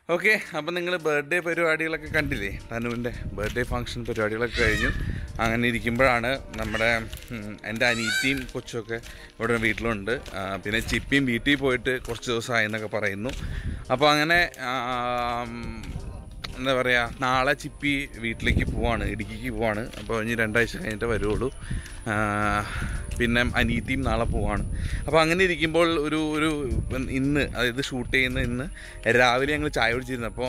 Okay അപ്പം നിങ്ങൾ birthday പരിപാടികളൊക്കെ കണ്ടില്ലേ തനുവിൻ്റെ ബർത്ത്ഡേ ഫംഗ്ഷൻ പരിപാടികളൊക്കെ കഴിഞ്ഞു അങ്ങനെ ഇരിക്കുമ്പോഴാണ് നമ്മുടെ ഉം, എൻ്റെ അനീറ്റിയും കൊച്ചുമൊക്കെ ഇവിടെ വീട്ടിലുണ്ട് ആ, പിന്നെ ചിപ്പിയും വീട്ടിൽ പോയിട്ട് കുറച്ച് ദിവസമായി എന്നൊക്കെ പറയുന്നു അപ്പോൾ അങ്ങനെ ആം, എന്താ പറയുക നാളെ ചിപ്പി വീട്ടിലേക്ക് പോവാണ് ഇടുക്കിക്ക് പോവാണ് അപ്പോൾ ഇനി രണ്ടാഴ്ച കഴിഞ്ഞിട്ട് വരുള്ളൂ ആ, പിന്നെ അനീതിയും നാളെ പോവാണ് അപ്പോൾ അങ്ങനെ ഇരിക്കുമ്പോൾ ഒരു ഒരു ഇന്ന് അതായത് ഷൂട്ട് ചെയ്യുന്ന ഇന്ന് രാവിലെ ഞങ്ങൾ ചായ കുടിച്ചിരുന്നു അപ്പോൾ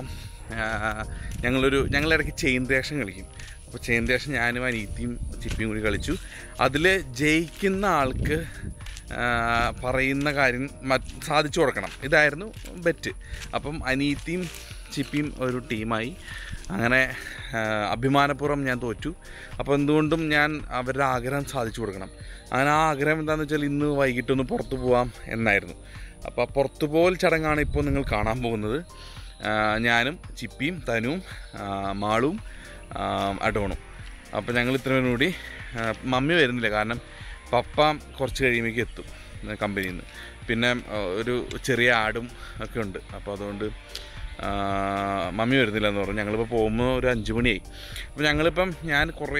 ഞങ്ങളൊരു ഞങ്ങളിടയ്ക്ക് ചെയിൻ റിയാക്ഷൻ കളിക്കും അപ്പോൾ ചെയിൻ റിയാക്ഷൻ ഞാനും അനീതിയും ചിപ്പിയും കൂടി കളിച്ചു അതിൽ ജയിക്കുന്ന ആൾക്ക് ആ, പറയുന്ന കാര്യം മറ്റ് സാധിച്ചു കൊടുക്കണം ഇതായിരുന്നു ബെറ്റ് അപ്പം അനീത്തിയും ചിപ്പിയും ഒരു ടീമായി അങ്ങനെ ആ, അഭിമാനപൂർവ്വം ഞാൻ തോറ്റു അപ്പോൾ എന്തുകൊണ്ടും ഞാൻ അവരുടെ ആഗ്രഹം സാധിച്ചു കൊടുക്കണം അങ്ങനെ ആ ആഗ്രഹം എന്താണെന്ന് വെച്ചാൽ ഇന്ന് വൈകിട്ടൊന്ന് പുറത്തു പോവാം എന്നായിരുന്നു അപ്പോൾ ആ പുറത്തു പോകൽ ചടങ്ങാണ് ഇപ്പോൾ നിങ്ങൾ കാണാൻ പോകുന്നത് ആ, ഞാനും ചിപ്പിയും തനുവും ആ, മാളും ആ, അഡോണും അപ്പോൾ ഞങ്ങൾ ഇത്രയും കൂടി ആ, മമ്മി വരുന്നില്ല കാരണം പപ്പ കുറച്ച് കഴിയുമ്പോഴേക്കും എത്തും കമ്പനിയിൽ നിന്ന് പിന്നെ ആ, ഒരു ചെറിയ ആടും ഒക്കെ ഉണ്ട് അപ്പോൾ അതുകൊണ്ട് ആ, മമ്മി വരുന്നില്ല എന്ന് പറഞ്ഞു ഞങ്ങളിപ്പോൾ പോകുമ്പോൾ ഒരു അഞ്ച് മണിയായി അപ്പോൾ ഞങ്ങളിപ്പം ഞാൻ കുറേ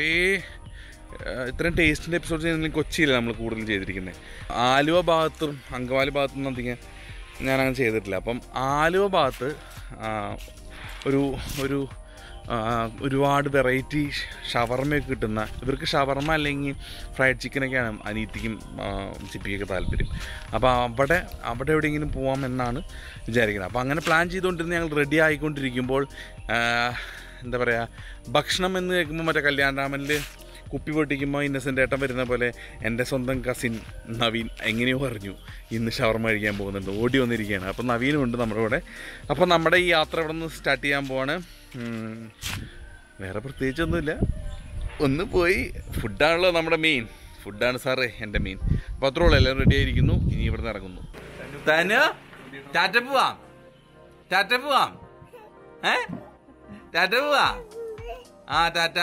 ആ, ഇത്രയും ടേസ്റ്റിൻ്റെ എപ്പിസോഡ് ചെയ്യുന്നതിൽ കൊച്ചിയിലാണ് നമ്മൾ കൂടുതൽ ചെയ്തിരിക്കുന്നത് ആലുവ ഭാഗത്തും അങ്കമാലി ഭാഗത്തും അധികം ഞാനങ്ങനെ ചെയ്തിട്ടില്ല അപ്പം ആലുവ ഭാഗത്ത് ആ, ഒരു ഒരു ആ, ഒരുപാട് വെറൈറ്റി ഷവർമയൊക്കെ കിട്ടുന്ന ഇവർക്ക് ഷവർമ അല്ലെങ്കിൽ ഫ്രൈഡ് ചിക്കനൊക്കെയാണ് അനീത്തിക്കും ആ, ചിപ്പിക്കൊക്കെ താല്പര്യം അപ്പോൾ അവിടെ അവിടെ എവിടെയെങ്കിലും പോകാം എന്നാണ് വിചാരിക്കുന്നത് അപ്പോൾ അങ്ങനെ പ്ലാൻ ചെയ്തുകൊണ്ടിരുന്ന് ഞങ്ങൾ റെഡി ആയിക്കൊണ്ടിരിക്കുമ്പോൾ ആ, എന്താ പറയുക ഭക്ഷണം എന്ന് കേൾക്കുമ്പോൾ മറ്റേ കല്യാണരാമനിൽ കുപ്പി പൊട്ടിക്കുമ്പോൾ ഇന്നസെൻ്റ് ഏട്ടൻ വരുന്ന പോലെ എൻ്റെ സ്വന്തം കസിൻ നവീൻ എങ്ങനെയോ പറഞ്ഞു ഇന്ന് ഷവർമ കഴിക്കാൻ പോകുന്നുണ്ട് ഓടി വന്നിരിക്കുകയാണ് അപ്പോൾ നവീനും ഉണ്ട് നമ്മുടെ കൂടെ അപ്പോൾ നമ്മുടെ ഈ യാത്ര ഇവിടെ നിന്ന് സ്റ്റാർട്ട് ചെയ്യാൻ പോവാണ് ഉം, വേറെ പ്രത്യേകിച്ചൊന്നുമില്ല ഒന്ന് പോയി ഫുഡാണല്ലോ നമ്മുടെ മെയിൻ ഫുഡാണ് സാറേ എൻ്റെ മെയിൻ അപ്പോൾ അത്രേ ഉള്ളൂ എല്ലാം റെഡി ആയിരിക്കുന്നു ഇനി ഇവിടെ നിന്ന് ഇറങ്ങുന്നു തനു ടാറ്റ പോവാം ടാറ്റ പോവാം ഏ ടാറ്റ പോവാം ആ ടാറ്റ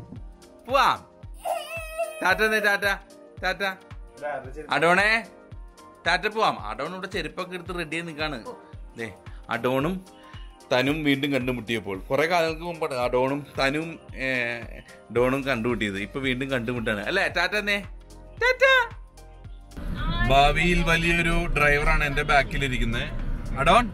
പോവാം ടാറ്റ എന്നേ ടാറ്റ ടാറ്റ അഡോണേ ടാറ്റ പോവാം അഡോൺ ഇവിടെ ചെരുപ്പൊക്കെ എടുത്ത് റെഡി ആയി നിൽക്കാണ് ദേ അഡോണും തനും വീണ്ടും കണ്ടുമുട്ടിയപ്പോൾ കുറെ കാലങ്ങൾക്ക് മുമ്പാണ് അഡോണും തനും ഏ, ഡോണും കണ്ടുമുട്ടിയത് ഇപ്പൊ വീണ്ടും കണ്ടുമുട്ടാണ് അല്ലേ ടാറ്റ എന്നേ ടാറ്റ ഭാവിയിൽ വലിയൊരു ഡ്രൈവറാണ് എന്റെ ബാക്കിൽ ഇരിക്കുന്നത് അഡോൺ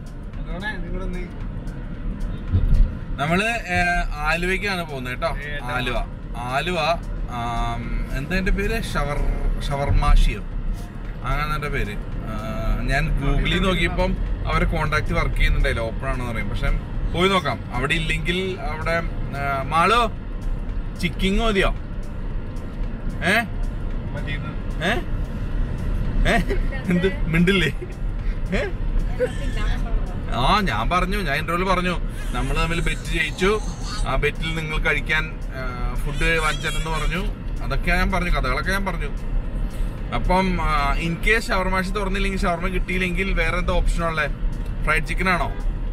നമ്മള് ഏഹ്, ആലുവയ്ക്കാണ് പോകുന്നത് കേട്ടോ ആലുവ ആലുവ ആം, എന്താ എന്റെ പേര് ഷവർ ഷവർമാഷിയോ അങ്ങനെ എന്റെ പേര് ആ, ഞാൻ ഗൂഗിളിൽ നോക്കിയപ്പം അവരെ കോണ്ടാക്ട് വർക്ക് ചെയ്യുന്നുണ്ടായില്ല ഓപ്പൺ ആണെന്ന് പറയും പക്ഷെ പോയി നോക്കാം അവിടെ ഇല്ലെങ്കിൽ അവിടെ ആ, മാളോ ചിക്കിങ് മതിയോ ഏ ഏ ഏ എന്ത് മിണ്ടില്ലേ ഏ ആ ഞാൻ പറഞ്ഞു ഞാൻ ഇന്റർവ്യൂല് പറഞ്ഞു നമ്മൾ തമ്മിൽ ബെറ്റ് ജയിച്ചു ആ ബെറ്റിൽ നിങ്ങൾ കഴിക്കാൻ ഫുഡ് വാങ്ങിച്ചെന്ന് പറഞ്ഞു അതൊക്കെ ഞാൻ പറഞ്ഞു കഥകളൊക്കെ ഞാൻ പറഞ്ഞു അപ്പം ഇൻ കേസ് ഷവർമാഷി തുറന്നില്ലെങ്കിൽ ഷവർമ കിട്ടിയില്ലെങ്കിൽ വേറെ എന്താ ഓപ്ഷൻ ഉള്ളേ ഫ്രൈഡ് ചിക്കൻ ആണോ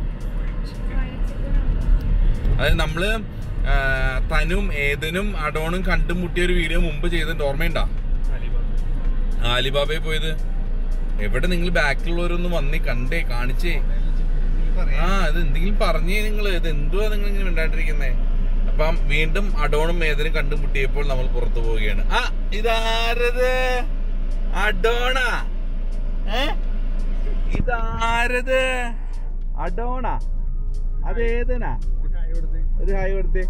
അതായത് നമ്മള് ആ, തനും ഏതനും അഡോണും കണ്ടുമുട്ടിയ ഒരു വീഡിയോ മുമ്പ് ചെയ്തിട്ട് ഓർമ്മയുണ്ടോ ആലിബാബയെ പോയത് എവിടെ നിങ്ങൾ ബാക്കിലുള്ളവരൊന്നും വന്നേ കണ്ടേ കാണിച്ചേ ആ ഇത് എന്തെങ്കിലും പറഞ്ഞേ നിങ്ങൾ ഇത് എന്തുവാ നിങ്ങൾ ഇങ്ങനെ മിണ്ടാണ്ടിരിക്കുന്നേ അപ്പം വീണ്ടും അഡോണും ഏതനും കണ്ടുമുട്ടിയപ്പോൾ നമ്മൾ പുറത്തു പോവുകയാണ് ആ ഇതാരത് അഡോണ ഏ ഇതാരത് അഡോണ അതേതനാ ഒരു ഹായ് കൊടുത്തേ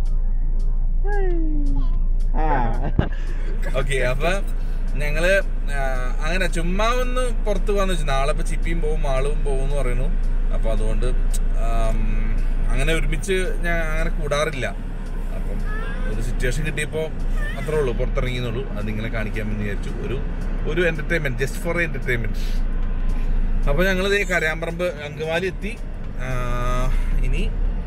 ആ ഓക്കെ അപ്പൊ ഞങ്ങള് ആ, അങ്ങനെ ചുമ്മാ ഒന്ന് പുറത്ത് പോകാന്ന് വെച്ചു നാളെ ഇപ്പൊ ചിപ്പിയും പോവും മാളും പോവും എന്ന് പറയുന്നു അപ്പൊ അതുകൊണ്ട് ആം, അങ്ങനെ ഒരുമിച്ച് ഞാൻ അങ്ങനെ കൂടാറില്ല അപ്പം ഒരു സിറ്റുവേഷൻ കിട്ടിയപ്പോൾ അത്രേ ഉള്ളൂ പുറത്തിറങ്ങിയെന്നുള്ളൂ അത് നിങ്ങളെ കാണിക്കാമെന്ന് വിചാരിച്ചു ഒരു ഒരു എന്റർടൈൻമെന്റ് ജസ്റ്റ് ഫോർ എന്റർടൈൻമെന്റ് അപ്പൊ ഞങ്ങൾ ഈ കരയാമ്പറമ്പ് അങ്കമാലി എത്തി ആ, ഇനി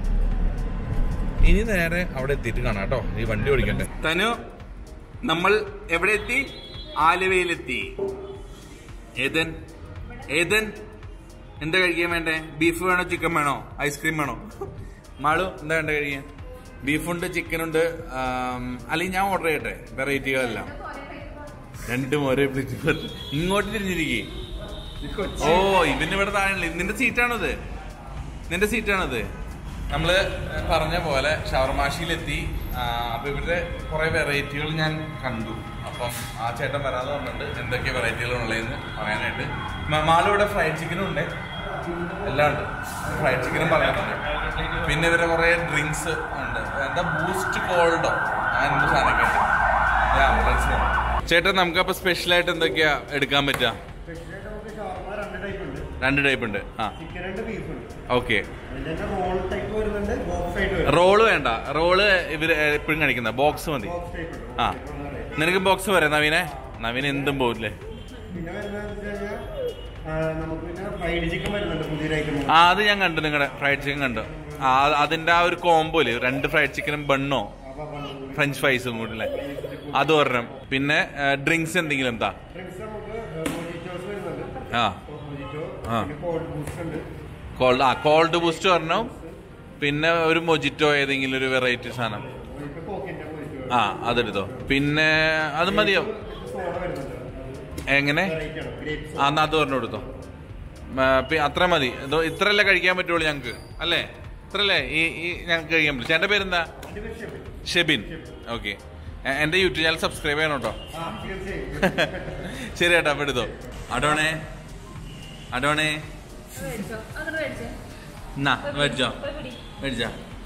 ഇനി നേരെ അവിടെ എത്തിയിട്ട് കാണാം കേട്ടോ ഈ വണ്ടി ഓടിക്കട്ടെ തനു നമ്മൾ എവിടെ എത്തി ആലുവയിലെത്തി ഏതൻ ഏതൻ എന്താ കഴിക്കാൻ വേണ്ടേ ബീഫ് വേണോ ചിക്കൻ വേണോ ഐസ്ക്രീം വേണോ മാളു എന്താ വേണ്ട കഴിക്കാൻ ബീഫുണ്ട് ചിക്കനുണ്ട് അല്ലെങ്കിൽ ഞാൻ ഓർഡർ ചെയ്യട്ടെ വെറൈറ്റികളെല്ലാം രണ്ടും ഒരേ പ്ലേറ്റ് പോലെ. ഇങ്ങോട്ട് തിരിഞ്ഞിരിക്കേ ഓ ഇവന് ഇവിടെ താഴെ നിന്റെ സീറ്റാണോ ഇത് നിന്റെ സീറ്റാണത് നമ്മള് പറഞ്ഞ പോലെ ഷവർമാഷിയിലെത്തി അപ്പൊ ഇവരുടെ കുറെ വെറൈറ്റികൾ ഞാൻ കണ്ടു അപ്പം ആ ചേട്ടൻ വരാതെ പറഞ്ഞിട്ടുണ്ട് എന്തൊക്കെ വെറൈറ്റികൾ ഉള്ളതെന്ന് പറയാനായിട്ട് മ- മാളു ഇവിടെ ഫ്രൈഡ് ചിക്കനും ഉണ്ട് എല്ലാം ഉണ്ട് ഫ്രൈഡ് ചിക്കനും പറയുന്നുണ്ട് പിന്നെ ഇവരെ കുറെ ഡ്രിങ്ക്സ് ഉണ്ട് എന്താ ബൂസ്റ്റ് കോൾഡോ അങ്ങനെ സാധനമൊക്കെ ഉണ്ട് ഞാൻ ambulance ൽ വന്നു. ചേട്ടൻ നമുക്ക് അപ്പൊ സ്പെഷ്യൽ ആയിട്ട് എന്തൊക്കെയാ എടുക്കാൻ പറ്റുക സ്പെഷ്യലായിട്ട് നമുക്ക് ഷവർമ രണ്ട് ടൈപ്പ് ഉണ്ട് രണ്ട് ടൈപ്പ് ഉണ്ട് ആ ചിക്കൻ ഉണ്ട് ബീഫ് ഉണ്ട് ഓക്കെ അതിന്റെ തന്നെ റോൾ ടൈപ്പ് വരുന്നുണ്ട് ബോക്സ് ആയിട്ട് വരും റോള് വേണ്ട റോള് ഇവര് എപ്പോഴും കഴിക്കുന്ന ബോക്സ് മതി ബോക്സ് ടൈപ്പ് ഉണ്ട് ആ നിനക്ക് ബോക്സ് വരാം നവീനെ നവീൻ എന്തും പോകില്ലേ പിന്നെ വരുന്നത് വെച്ച് കഴിഞ്ഞാൽ നമുക്ക് പിന്നെ ഫ്രൈഡ് ചിക്കൻ വരുന്നുണ്ട് പുതിയൊരു ഐറ്റം ആ അത് ഞാൻ കണ്ടു നിങ്ങളുടെ ഫ്രൈഡ് ചിക്കൻ കണ്ടു ആ അത് അതിന്റെ ആ ഒരു കോംബോയില് രണ്ട് ഫ്രൈഡ് ചിക്കനും ബണ്ണോ ഫ്രഞ്ച് ഫ്രൈസും കൂടി അല്ലേ അത് ഒരെണ്ണം പിന്നെ ഡ്രിങ്ക്സ് എന്തെങ്കിലും എന്താ ഡ്രിങ്ക്സ് നമുക്ക് മൊജിറ്റോസ് വരുന്നുണ്ട് ആ മൊജിറ്റോ ആ. പിന്നെ കോൾഡ് ബൂസ്റ്റ് ഉണ്ട് കോൾഡ് ആ കോൾഡ് ബൂസ്റ്റ് ഒരെണ്ണം പിന്നെ ഒരു മൊജിറ്റോ ഏതെങ്കിലും ഒരു വെറൈറ്റി സാധനം ഇപ്പൊ കോക്കിന്റെ മൊജിറ്റോ ആ അതെടുത്തോ പിന്നെ അത് മതിയോ സോഡ വരുന്നുണ്ട് എങ്ങനെ വെറൈറ്റി ആണ് ഗ്രേപ്സ് ആ എന്നാ അത് പറഞ്ഞു കൊടുത്തോ ആ, പി- അത്ര മതി ഇതോ ഇത്രയല്ലേ കഴിക്കാൻ പറ്റുള്ളൂ ഞങ്ങൾക്ക് അല്ലേ ഇത്രയല്ലേ ഈ ഈ ഞങ്ങൾക്ക് കഴിക്കാൻ പറ്റും ചേട്ടൻ്റെ പേരെന്താ ഷെബിൻ ഓക്കെ എൻ്റെ യൂട്യൂബ് ചാനൽ സബ്സ്ക്രൈബ് ചെയ്യണം കേട്ടോ ആ തീർച്ചയായും ശരി ചേട്ടാ അപ്പോൾ എടുത്തോ അടോണേ അടോണേ മേടിച്ചോ? അങ്ങോട്ട് മേടിച്ചേ. എന്നാ പോയി മേടിച്ചോ പോയി പിടി. മേടിച്ചാ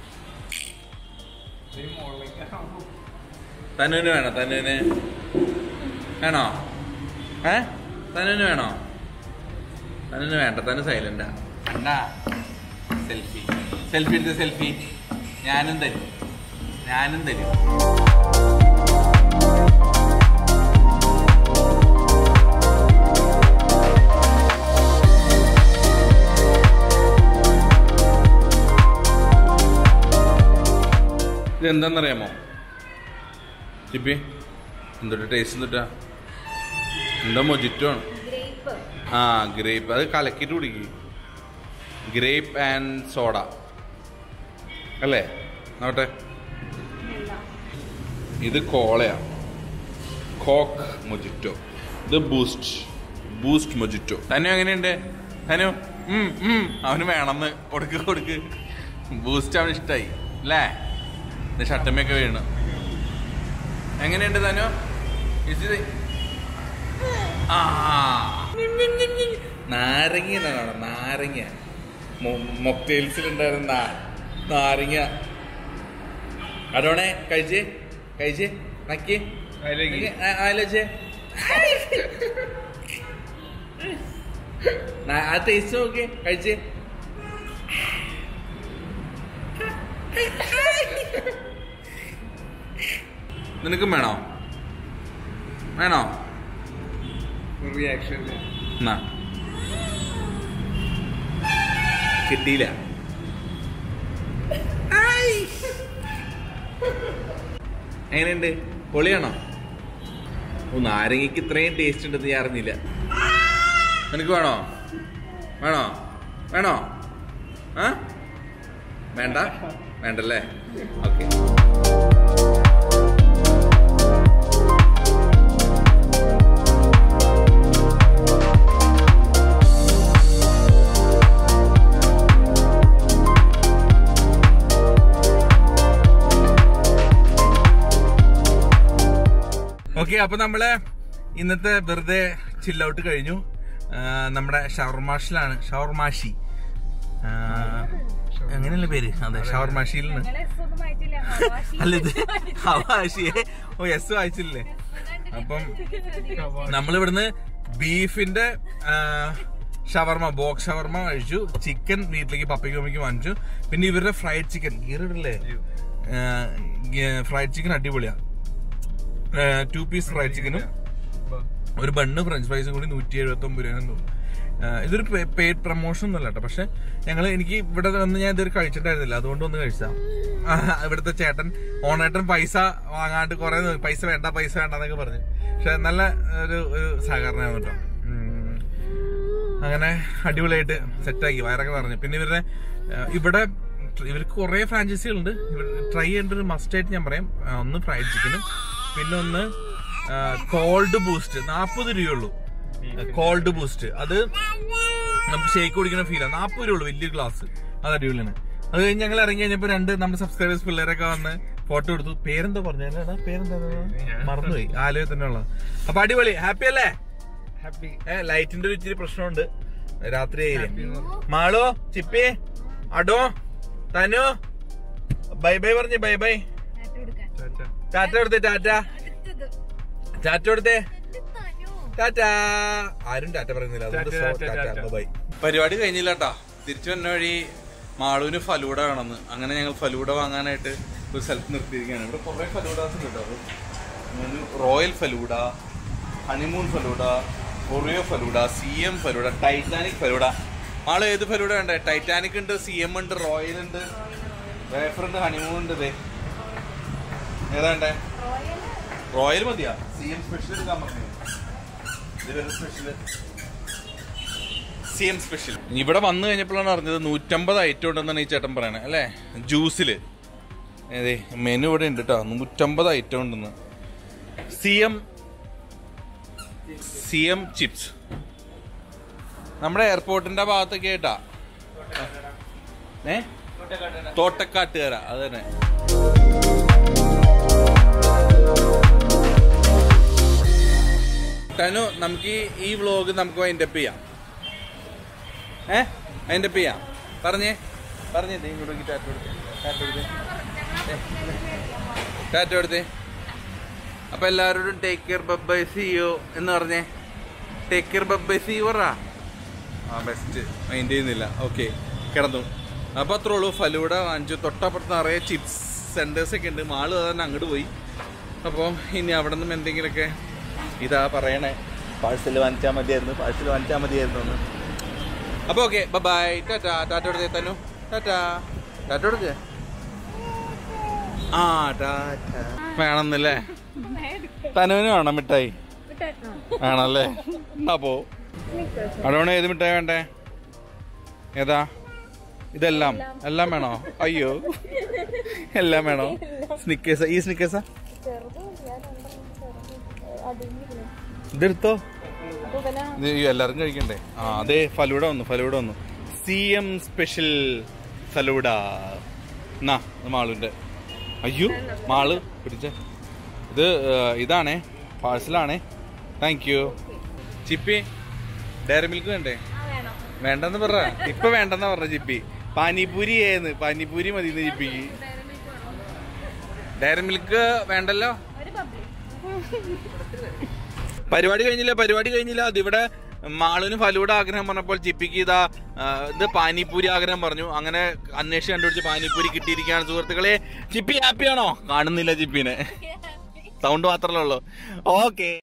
തനുവിന് വേണോ തനുവിന് വേണോ ഏ തനുവിന് വേണോ തനുവിന് വേണ്ട തനു സൈലന്റാ എന്നാ സെൽഫി സെൽഫി എടുത്ത് സെൽഫി ഞാനും തരും ഞാനും തരും ഇതെന്താണെന്നറിയാമോ ചിപ്പി എന്തൊരു ടേസ്റ്റ് എന്നിട്ടാ എന്താ മൊജിറ്റോ ആണ് ഗ്രേപ്പ്. ആ ഗ്രേപ്പ് അത് കലക്കിയിട്ട് കുടിക്കും ഗ്രേപ്പ് ആൻഡ് സോഡ അല്ലേ നോട്ടെ ഇല്ല. ഇത് കോളയാ കോക്ക് മൊജിറ്റോ ഇത് ബൂസ്റ്റ് ബൂസ്റ്റ് മൊജിറ്റോ തനു എങ്ങനെയുണ്ട് തനു ഉം, ഉം, അവന് വേണമെന്ന് കൊടുക്ക് കൊടുക്ക് ബൂസ്റ്റ് അവന് ഇഷ്ടായി അല്ലേ ഇത് ഷട്ടമ്മയൊക്കെ വീണു എങ്ങനെയുണ്ട് തനു ഇത് ആ നാരങ്ങ എന്നാണ് നാരങ്ങ മൊക്ടെയിൽസിലുണ്ടായിരുന്ന നാ- നാരങ്ങ അടോണേ കഴിച്ചേ കഴിച്ചേ നക്കി ആലോചിച്ചേ ആ ടേസ്റ്റ് നോക്കി കഴിച്ചേ നിനക്കും വേണോ വേണോ റിയാക്ഷൻ എന്നാ കിട്ടിയില്ല എങ്ങനെയുണ്ട് പൊളിയാണോ ഓ നാരങ്ങയ്ക്ക് ഇത്രയും ടേസ്റ്റ് ഉണ്ടെന്ന് ഞാൻ അറിഞ്ഞില്ല നിനക്ക് വേണോ വേണോ വേണോ ആ വേണ്ട വേണ്ടല്ലേ ഓക്കെ ഓക്കെ അപ്പൊ നമ്മള് ഇന്നത്തെ വെറുതെ ചില്ലൗട്ട് കഴിഞ്ഞു ആ, നമ്മുടെ ഷവർമാഷിലാണ് ഷവർമാഷി ആ, എങ്ങനെയല്ലേ പേര് അതെ ഷവർമാഷിയിൽ നിന്ന് നിങ്ങളെ എസ് ഒന്നും വായിച്ചില്ല. ഹവാഷി. അല്ല ഇത് ഹവാഷിയെ ഓ എസ് വായിച്ചില്ലേ അപ്പം നമ്മളിവിടുന്ന് ബീഫിന്റെ ഷവർമ ബോക്സ് ഷവർമ കഴിച്ചു ചിക്കൻ വീട്ടിലേക്ക് പപ്പയ്ക്ക് മമ്മിക്ക് വാങ്ങിച്ചു പിന്നെ ഇവരുടെ ഫ്രൈഡ് ചിക്കൻ ഗീറിടല്ലേ ഫ്രൈഡ് ചിക്കൻ അടിപൊളിയാ ടു പീസ് ഫ്രൈഡ് ചിക്കനും ഒരു ബണ്ണ് ഫ്രഞ്ച് ഫ്രൈസും കൂടി നൂറ്റി എഴുപത്തി ഒമ്പത് രൂപ തോന്നുന്നു ആ, ഇതൊരു പെയ്ഡ് പ്രൊമോഷൻ ഒന്നുമല്ല കേട്ടോ പക്ഷെ ഞങ്ങൾ എനിക്ക് ഇവിടെ വന്ന് ഞാൻ ഇതൊരു കഴിച്ചിട്ടുണ്ടായിരുന്നില്ല അതുകൊണ്ട് ഒന്ന് കഴിച്ചാ ഇവിടുത്തെ ചേട്ടൻ ഓണേട്ടൻ പൈസ വാങ്ങാണ്ട് കുറെ പൈസ വേണ്ട പൈസ വേണ്ട എന്നൊക്കെ പറഞ്ഞു പക്ഷെ നല്ല ഒരു ഒരു സഹകരണമാണ് കേട്ടോ ഉം. അങ്ങനെ അടിപൊളിയായിട്ട് സെറ്റാക്കി വയറൊക്കെ പറഞ്ഞു പിന്നെ ഇവരുടെ ആ, ഇവിടെ ഇവർക്ക് കുറെ ഫ്രാഞ്ചൈസികളുണ്ട് ട്രൈ ചെയ്യേണ്ട ഒരു മസ്റ്റ് ആയിട്ട് ഞാൻ പറയാം ആ, ഒന്ന് ഫ്രൈഡ് ചിക്കനും പിന്നെ ഒന്ന് കോൾഡ് ബൂസ്റ്റ് നാൽപ്പത് രൂപയുള്ളൂ കോൾഡ് ബൂസ്റ്റ് അത് നമുക്ക് ഷേക്ക് കുടിക്കുന്ന ഫീലാണ് നാൽപ്പത് രൂപ ഉള്ളൂ വലിയ ഗ്ലാസ് അത് അടിപൊളിയാണ് അത് കഴിഞ്ഞ് ഞങ്ങൾ ഇറങ്ങി കഴിഞ്ഞപ്പോ രണ്ട് നമ്മുടെ സബ്സ്ക്രൈബേഴ്സ് പിള്ളേരൊക്കെ വന്ന് ഫോട്ടോ എടുത്തു പേരെന്താ പറഞ്ഞാ പേരെന്താ മറന്നുപോയി ആലുവ തന്നെ ഉള്ള അപ്പൊ അടിപൊളി ഹാപ്പി അല്ലേ ഹാപ്പി ഏ ലൈറ്റിന്റെ ഒരു ഇച്ചിരി പ്രശ്നമുണ്ട് രാത്രി ആയില്ലേ മാളോ ചിപ്പി അടോ തനു ബൈ ബൈ പറഞ്ഞേ ബൈ ബൈ ടാറ്റ കൊടുക്കാൻ ടാറ്റ കൊടുത്തേ ടാറ്റ അടുത്തത് ടാറ്റ കൊടുത്തേ തനു ടാറ്റ ആരും ടാറ്റ പറയുന്നില്ല അതുകൊണ്ട് ടാറ്റ, സോ- ടാറ്റ, ടാറ്റ, ടാറ്റ. ബൈ പരിപാടി കഴിഞ്ഞില്ല കേട്ടാ തിരിച്ചു വന്ന വഴി മാളൂന് ഫലൂഡ വേണമെന്ന് അങ്ങനെ ഞങ്ങൾ ഫലൂഡ വാങ്ങാനായിട്ട് ഒരു സ്ഥലത്ത് നിർത്തിയിരിക്കുകയാണ് ഇവിടെ കുറേ ഫലൂഡാസ് ഉണ്ട് കേട്ടോ അത് menu royal falooda honeymoon falooda Oreo falooda C M falooda Titanic falooda മാള് ഏത് ഫലൂഡ വേണ്ടേ ടൈറ്റാനിക് ഉണ്ട് സി എം ഉണ്ട് റോയൽ ഉണ്ട് വേഫർ ഉണ്ട് ഹണിമൂൺ ഉണ്ട് ദേ ഏതാ വേണ്ടേ റോയൽ മതിയാ സി എം സ്പെഷ്യൽ എടുക്കാൻ പറഞ്ഞു ഇത് സ്പെഷ്യൽ സി എം സ്പെഷ്യൽ ഇവിടെ വന്നു കഴിഞ്ഞപ്പോഴാണ് അറിഞ്ഞത് നൂറ്റമ്പത് ഐറ്റം ഉണ്ടെന്നാണ് ഈ ചേട്ടൻ പറയണത് അല്ലേ ജ്യൂസില് അതെ മെനു ഇവിടെ ഉണ്ട് കേട്ടോ നൂറ്റമ്പത് ഐറ്റം ഉണ്ടെന്ന് C M C M chips നമ്മുടെ എയർപോർട്ടിന്റെ ഭാഗത്തൊക്കെ ആയിട്ടാ ഏ തോട്ടക്കാട്ടുകാര അത് തന്നെ ടനു നമുക്ക് ഈ- ഈ വ്ലോഗ് നമുക്ക് വൈൻഡപ്പ് ചെയ്യാം ഏ അതിന്റെ ചെയ്യാം പറഞ്ഞേ പറഞ്ഞേ ദേ ഇങ്ങോട്ട് നോക്കി ടാറ്റ കൊടുത്തേ ടാറ്റ കൊടുത്തേ ടാറ്റ കൊടുത്തേ അപ്പൊ എല്ലാവരോടും take care bye see you എന്ന് പറഞ്ഞേ take care bye see you പറ ആ ബെസ്റ്റ് മൈൻഡ് ചെയ്യുന്നില്ല ഓക്കെ കിടന്നു അപ്പൊ അത്രേ ഉള്ളൂ ഫലൂഡ വാങ്ങിച്ചു തൊട്ടപ്പുറത്ത് നിറയെ ചിപ്സ് സെന്റേഴ്സ് ഒക്കെ ഉണ്ട് മാള് തന്നെ അങ്ങോട്ട് പോയി അപ്പോൾ ഇനി അവിടെ നിന്നും എന്തെങ്കിലുമൊക്കെ ഇതാ പറയണേ പാഴ്സൽ വാങ്ങിച്ചാൽ മതിയായിരുന്നു പാഴ്സൽ വാങ്ങിച്ചാൽ മതിയായിരുന്നു എന്ന് അപ്പൊ ഓക്കെ ബൈ ടാറ്റ ടാറ്റ കൊടുത്തേ തന്നു ടാറ്റ ടാറ്റ കൊടുത്തേ ആ ടാറ്റ വേണമെന്നല്ലേ തനുവിന് വേണം മിഠായി ആണല്ലേ എന്നാ പോ അടവണ ഏത് മിഠായി വേണ്ടേ ഏതാ ഇതെല്ലാം എല്ലാം വേണോ അയ്യോ എല്ലാം വേണോ സ്നിക്കേഴ്സ് ഈ സ്നിക്കേഴ്സാ ഇതെടുത്തോ ഇത് ഈ എല്ലാവർക്കും കഴിക്കണ്ടേ ആ അതെ ഫലൂഡ വന്നു ഫലൂഡ വന്നു സി എം സ്പെഷ്യൽ ഫലൂഡ എന്നാ ഇത് മാളുവിന്റെ അയ്യോ മാള് പിടിച്ച ഇത് ഏർ, ഇതാണേ പാഴ്സലാണേ thank you Chippi Dairy Milk വേണ്ടേ വേണ്ടെന്ന് പറ ഇപ്പൊ വേണ്ടെന്ന് പറഞ്ഞ ചിപ്പി പാനിപൂരി ഏന്ന് പാനിപൂരി മതി ഇന്ന് ചിപ്പിക്ക് ഡയറി മിൽക്ക് വേണ്ടല്ലോ പരിപാടി കഴിഞ്ഞില്ല പരിപാടി കഴിഞ്ഞില്ല അതിവിടെ മാളുവിന് ഫലൂടെ ആഗ്രഹം പറഞ്ഞപ്പോൾ ചിപ്പിക്ക് ഇതാ ആ, ഇത് പാനിപ്പൂരി ആഗ്രഹം പറഞ്ഞു അങ്ങനെ അന്വേഷിച്ച് കണ്ടുപിടിച്ച് പാനിപ്പൂരി കിട്ടിയിരിക്കുകയാണ് സുഹൃത്തുക്കളെ ചിപ്പി ഹാപ്പിയാണോ കാണുന്നില്ല ചിപ്പിനെ സൗണ്ട് മാത്രമേ ഉള്ളൂ ഓക്കെ